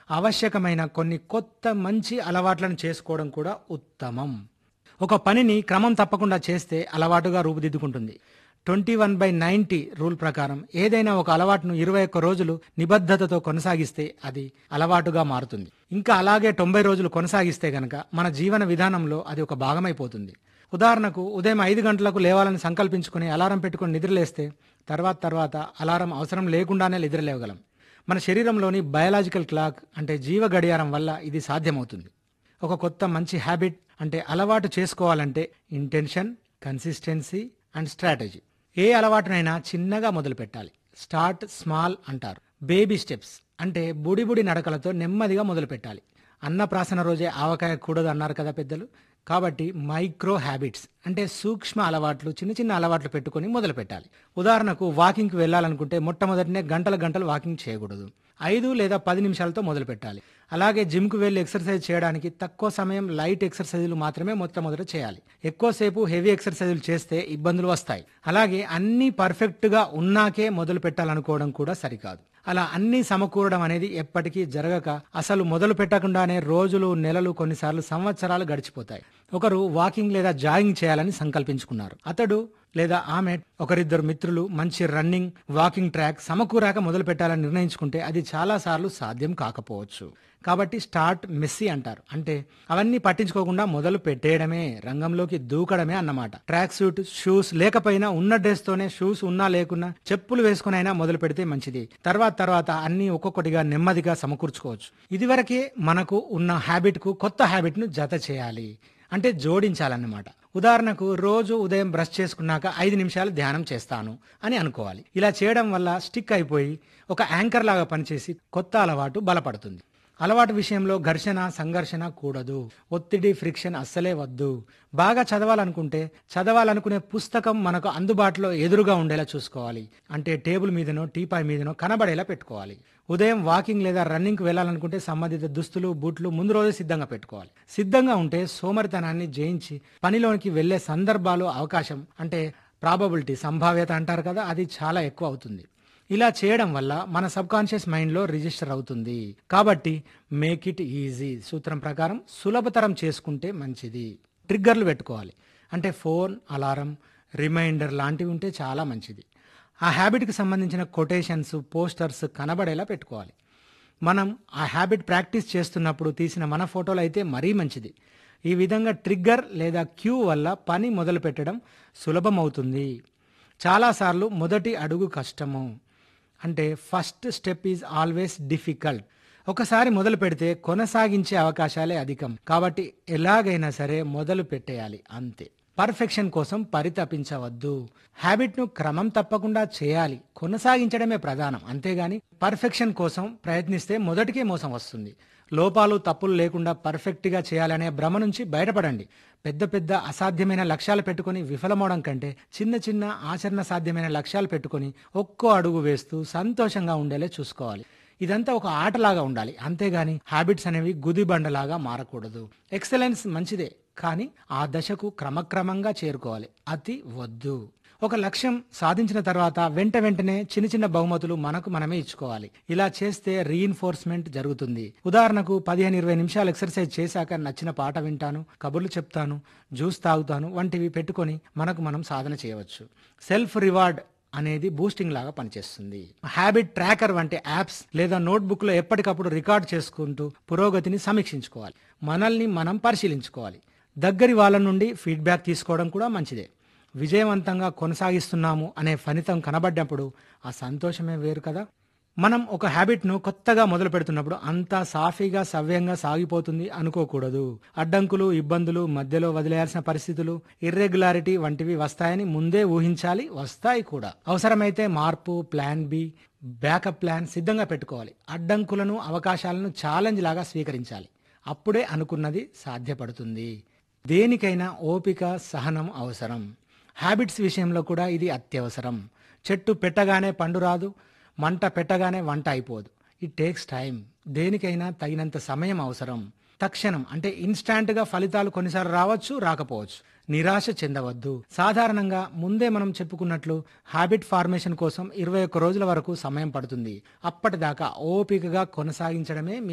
ఆవశ్యకమైన కొన్ని కొత్త మంచి అలవాట్లను చేసుకోవడం కూడా ఉత్తమం ఒక పనిని క్రమం తప్పకుండా చేస్తే అలవాటుగా రూపుదిద్దుకుంటుంది twenty one by ninety rule ప్రకారం ఏదైనా ఒక అలవాటును ఇరవై ఒక్క రోజులు నిబద్ధతతో కొనసాగిస్తే అది అలవాటుగా మారుతుంది ఇంకా అలాగే తొంభై రోజులు కొనసాగిస్తే గనక మన జీవన విధానంలో అది ఒక భాగమైపోతుంది ఉదాహరణకు ఉదయం ఐదు గంటలకు లేవాలని సంకల్పించుకుని అలారం పెట్టుకుని నిద్రలేస్తే తర్వాత తర్వాత అలారం అవసరం లేకుండానే నిద్రలేవగలం మన శరీరంలోని బయలాజికల్ క్లాక్ అంటే జీవ గడియారం వల్ల ఇది సాధ్యమవుతుంది ఒక కొత్త మంచి హ్యాబిట్ అంటే అలవాటు చేసుకోవాలంటే ఇంటెన్షన్ కన్సిస్టెన్సీ అండ్ స్ట్రాటజీ ఏ అలవాటునైనా చిన్నగా మొదలు పెట్టాలి స్టార్ట్ స్మాల్ అంటారు బేబీ స్టెప్స్ అంటే బుడి బుడి నడకలతో నెమ్మదిగా మొదలు పెట్టాలి అన్నప్రాసన రోజే ఆవకాయ కూడదు అన్నారు కదా పెద్దలు కాబట్టి మైక్రో హ్యాబిట్స్ అంటే సూక్ష్మ అలవాట్లు చిన్న చిన్న అలవాట్లు పెట్టుకొని మొదలు పెట్టాలి ఉదాహరణకు వాకింగ్కి వెళ్ళాలనుకుంటే మొట్టమొదటినే గంటల గంటలు వాకింగ్ చేయకూడదు ఐదు లేదా పది నిమిషాలతో మొదలు పెట్టాలి అలాగే జిమ్కు వెళ్ళి ఎక్సర్సైజ్ చేయడానికి తక్కువ సమయం లైట్ ఎక్సర్సైజులు మాత్రమే మొట్టమొదట చేయాలి ఎక్కువసేపు హెవీ ఎక్సర్సైజులు చేస్తే ఇబ్బందులు వస్తాయి అలాగే అన్నీ పర్ఫెక్ట్గా ఉన్నాకే మొదలు పెట్టాలనుకోవడం కూడా సరికాదు అలా అన్నీ సమకూరడం అనేది ఎప్పటికీ జరగక అసలు మొదలు పెట్టకుండానే రోజులు నెలలు కొన్నిసార్లు సంవత్సరాలు గడిచిపోతాయి ఒకరు వాకింగ్ లేదా జాగింగ్ చేయాలని సంకల్పించుకున్నారు అతడు లేదా ఆమె ఒకరిద్దరు మిత్రులు మంచి రన్నింగ్ వాకింగ్ ట్రాక్ సమకూరాక మొదలు పెట్టాలని నిర్ణయించుకుంటే అది చాలా సార్లు సాధ్యం కాకపోవచ్చు కాబట్టి స్టార్ట్ మెస్సీ అంటారు అంటే అవన్నీ పట్టించుకోకుండా మొదలు పెట్టేయడమే రంగంలోకి దూకడమే అన్నమాట ట్రాక్ సూట్ షూస్ లేకపోయినా ఉన్న డ్రెస్ తోనే షూస్ ఉన్నా లేకున్నా చెప్పులు వేసుకుని అయినా మొదలు పెడితే మంచిది తర్వాత తర్వాత అన్ని ఒక్కొక్కటిగా నెమ్మదిగా సమకూర్చుకోవచ్చు ఇదివరకే మనకు ఉన్న హ్యాబిట్ కు కొత్త హ్యాబిట్ ను జత చేయాలి అంటే జోడించాలన్నమాట ఉదాహరణకు రోజు ఉదయం బ్రష్ చేసుకున్నాక ఐదు నిమిషాలు ధ్యానం చేస్తాను అని అనుకోవాలి ఇలా చేయడం వల్ల స్టిక్ అయిపోయి ఒక యాంకర్ లాగా పనిచేసి కొత్త అలవాటు బలపడుతుంది అలవాటు విషయంలో ఘర్షణ సంఘర్షణ కూడదు ఒత్తిడి ఫ్రిక్షన్ అస్సలే వద్దు బాగా చదవాలనుకుంటే చదవాలనుకునే పుస్తకం మనకు అందుబాటులో ఎదురుగా ఉండేలా చూసుకోవాలి అంటే టేబుల్ మీదనో టీపాయ్ మీదనో కనబడేలా పెట్టుకోవాలి ఉదయం వాకింగ్ లేదా రన్నింగ్కి వెళ్ళాలనుకుంటే సంబంధిత దుస్తులు బూట్లు ముందు రోజే సిద్ధంగా పెట్టుకోవాలి సిద్ధంగా ఉంటే సోమరితనాన్ని జయించి పనిలోనికి వెళ్లే సందర్భాలు అవకాశం అంటే ప్రాబబిలిటీ సంభావ్యత అంటారు కదా అది చాలా ఎక్కువ అవుతుంది ఇలా చేయడం వల్ల మన సబ్ కాన్షియస్ మైండ్లో రిజిస్టర్ అవుతుంది కాబట్టి మేక్ ఇట్ ఈజీ సూత్రం ప్రకారం సులభతరం చేసుకుంటే మంచిది ట్రిగ్గర్లు పెట్టుకోవాలి అంటే ఫోన్ అలారం రిమైండర్ లాంటివి ఉంటే చాలా మంచిది ఆ హ్యాబిట్కి సంబంధించిన కొటేషన్స్ పోస్టర్స్ కనబడేలా పెట్టుకోవాలి మనం ఆ హ్యాబిట్ ప్రాక్టీస్ చేస్తున్నప్పుడు తీసిన మన ఫోటోలు అయితే మరీ మంచిది ఈ విధంగా ట్రిగ్గర్ లేదా క్యూ వల్ల పని మొదలు పెట్టడం సులభమవుతుంది చాలాసార్లు మొదటి అడుగు కష్టము అంటే first step is always difficult ఒకసారి మొదలు పెడితే కొనసాగించే అవకాశాలే అధికం కాబట్టి ఎలాగైనా సరే మొదలు పెట్టేయాలి అంతే పర్ఫెక్షన్ కోసం పరితపించవద్దు హ్యాబిట్ను క్రమం తప్పకుండా చేయాలి కొనసాగించడమే ప్రధానం అంతేగాని పర్ఫెక్షన్ కోసం ప్రయత్నిస్తే మొదటికే మోసం వస్తుంది లోపాలు తప్పులు లేకుండా పర్ఫెక్ట్గా చేయాలనే భ్రమ నుంచి బయటపడండి పెద్ద పెద్ద అసాధ్యమైన లక్ష్యాలు పెట్టుకొని విఫలమవడం కంటే చిన్న చిన్న ఆచరణ సాధ్యమైన లక్ష్యాలు పెట్టుకొని ఒక్కో అడుగు వేస్తూ సంతోషంగా ఉండేలా చూసుకోవాలి ఇదంతా ఒక ఆటలాగా ఉండాలి అంతేగాని హ్యాబిట్స్ అనేవి గుదిబండలాగా మారకూడదు ఎక్సలెన్స్ మంచిదే కానీ ఆ దశకు క్రమక్రమంగా చేరుకోవాలి అతి వద్దు ఒక లక్ష్యం సాధించిన తర్వాత వెంట వెంటనే చిన్న చిన్న బహుమతులు మనకు మనమే ఇచ్చుకోవాలి ఇలా చేస్తే రీఇన్ఫోర్స్మెంట్ జరుగుతుంది ఉదాహరణకు పదిహేను ఇరవై నిమిషాలు ఎక్సర్సైజ్ చేశాక నచ్చిన పాట వింటాను కబుర్లు చెప్తాను జ్యూస్ తాగుతాను వంటివి పెట్టుకొని మనకు మనం సాధన చేయవచ్చు సెల్ఫ్ రివార్డ్ అనేది బూస్టింగ్ లాగా పనిచేస్తుంది హ్యాబిట్ ట్రాకర్ వంటి యాప్స్ లేదా నోట్బుక్ లో ఎప్పటికప్పుడు రికార్డ్ చేసుకుంటూ పురోగతిని సమీక్షించుకోవాలి మనల్ని మనం పరిశీలించుకోవాలి దగ్గరి వాళ్ళ నుండి ఫీడ్బ్యాక్ తీసుకోవడం కూడా మంచిదే విజయవంతంగా కొనసాగిస్తున్నాము అనే ఫలితం కనబడ్డప్పుడు ఆ సంతోషమే వేరు కదా మనం ఒక హ్యాబిట్ను కొత్తగా మొదలు పెడుతున్నప్పుడు అంతా సాఫీగా సవ్యంగా సాగిపోతుంది అనుకోకూడదు అడ్డంకులు ఇబ్బందులు మధ్యలో వదిలేయాల్సిన పరిస్థితులు ఇర్రెగ్యులారిటీ వంటివి వస్తాయని ముందే ఊహించాలి వస్తాయి కూడా అవసరమైతే మార్పు ప్లాన్ బి బ్యాకప్ ప్లాన్ సిద్ధంగా పెట్టుకోవాలి అడ్డంకులను అవకాశాలను ఛాలెంజ్ లాగా స్వీకరించాలి అప్పుడే అనుకున్నది సాధ్యపడుతుంది దేనికైనా ఓపిక సహనం అవసరం హ్యాబిట్స్ విషయంలో కూడా ఇది అత్యవసరం చెట్టు పెట్టగానే పండు రాదు మంట పెట్టగానే వంట అయిపోదు ఇట్ టేక్స్ టైం దేనికైనా తగినంత సమయం అవసరం తక్షణం అంటే ఇన్స్టాంట్ గా ఫలితాలు కొన్నిసార్లు రావచ్చు రాకపోవచ్చు నిరాశ చెందవద్దు సాధారణంగా ముందే మనం చెప్పుకున్నట్లు హ్యాబిట్ ఫార్మేషన్ కోసం ఇరవై ఒక్క రోజుల వరకు సమయం పడుతుంది అప్పటిదాకా ఓపికగా కొనసాగించడమే మీ